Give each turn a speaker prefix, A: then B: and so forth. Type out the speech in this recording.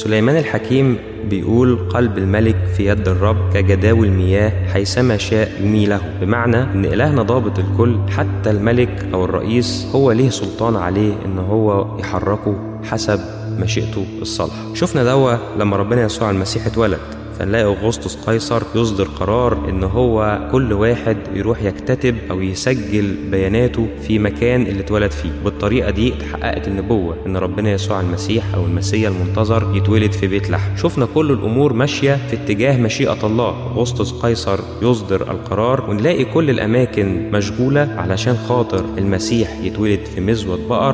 A: سليمان الحكيم بيقول قلب الملك في يد الرب كجداول المياه حيثما شاء يميله بمعنى ان الهنا ضابط الكل حتى الملك او الرئيس هو ليه سلطان عليه ان هو يحركه حسب مشيئته الصالحه شفنا دوا لما ربنا يسوع المسيح اتولد فنلاقي اغسطس قيصر يصدر قرار ان هو كل واحد يروح يكتتب او يسجل بياناته في مكان اللي اتولد فيه بالطريقه دي اتحققت النبوه ان ربنا يسوع المسيح او المسيا المنتظر يتولد في بيت لحم شفنا كل الامور ماشيه في اتجاه مشيئه الله اغسطس قيصر يصدر القرار ونلاقي كل الاماكن مشغوله علشان خاطر المسيح يتولد في مزود بقر